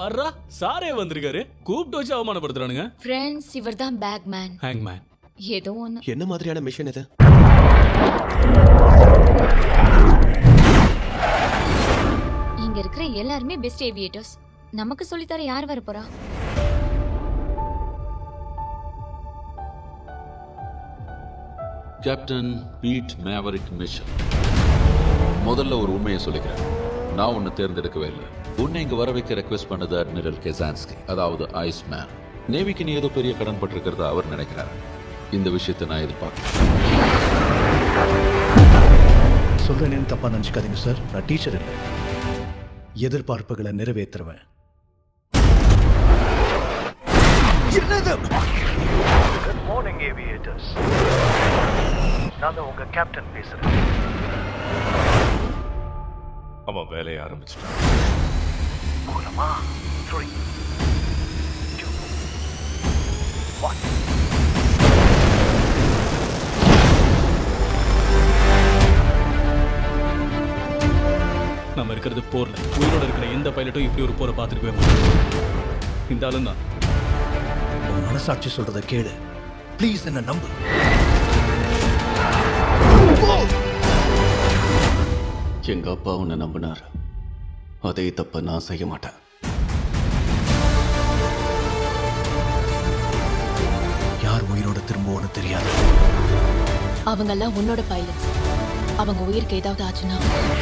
பாரா சாரே வந்திருக்காரு கூப்பிட்டு வச்சு அவமானப்படுத்துறானுங்க ஃப்ரெண்ட்ஸ் இவர் தான் பேக் மேன் ஹேங் மேன் ஏதோ ஒன்று என்ன மாதிரியான மிஷன் இது இங்க இருக்கிற எல்லாருமே பெஸ்ட் ஏவியேட்டர்ஸ் நமக்கு சொல்லித்தர யார் வர போறா கேப்டன் பீட் மேவரிக் மிஷன் முதல்ல ஒரு உண்மையை சொல்லிக்கிறேன் நான் உன்னை தேர்ந்தெடுக்கவே இல்லை உன்னை இங்க வர வைக்க ரெக்வெஸ்ட் பண்ணது அட்மிரல் கெசான்ஸ்கி அதாவது ஐஸ் மேன் நேவிக்கு நீ ஏதோ பெரிய கடன் பட்டிருக்கிறதா அவர் நினைக்கிறார் இந்த விஷயத்தை நான் எதிர்பார்க்கிறேன் சொல்றேன்னு தப்பா நினைச்சுக்காதீங்க சார் நான் டீச்சர் இல்லை எதிர்பார்ப்புகளை நிறைவேற்றுருவேன் குட் மார்னிங் ஏவியேட்டர்ஸ் நான் தான் உங்க கேப்டன் பேசுறேன் அவன் வேலையை ஆரம்பிச்சிட்டான் போகலாமா த்ரீ டூ ஒன் நம்ம இருக்கிறது போர்ல உயிரோட இருக்கிற எந்த பைலட்டும் இப்படி ஒரு போரை பார்த்துருக்கவே மாட்டாங்க இந்த ஆளும் தான் உன் மனசாட்சி சொல்றத கேளு ப்ளீஸ் என்ன நம்பு எங்க அப்பா உன்னை நம்பினார் அதே தப்ப நான் செய்ய மாட்டேன் யார் உயிரோட திரும்புவோன்னு தெரியாது அவங்கெல்லாம் உன்னோட பைலட்ஸ் அவங்க உயிருக்கு ஏதாவது ஆச்சுன்னா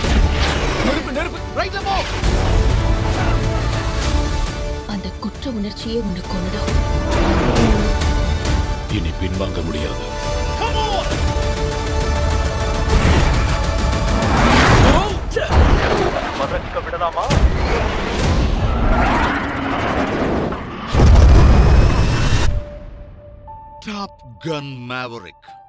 அந்த குற்ற உணர்ச்சியே உன்னை கொண்டுடும் இனி பின்வாங்க முடியாது பதக்க விடலாமா Top Gun Maverick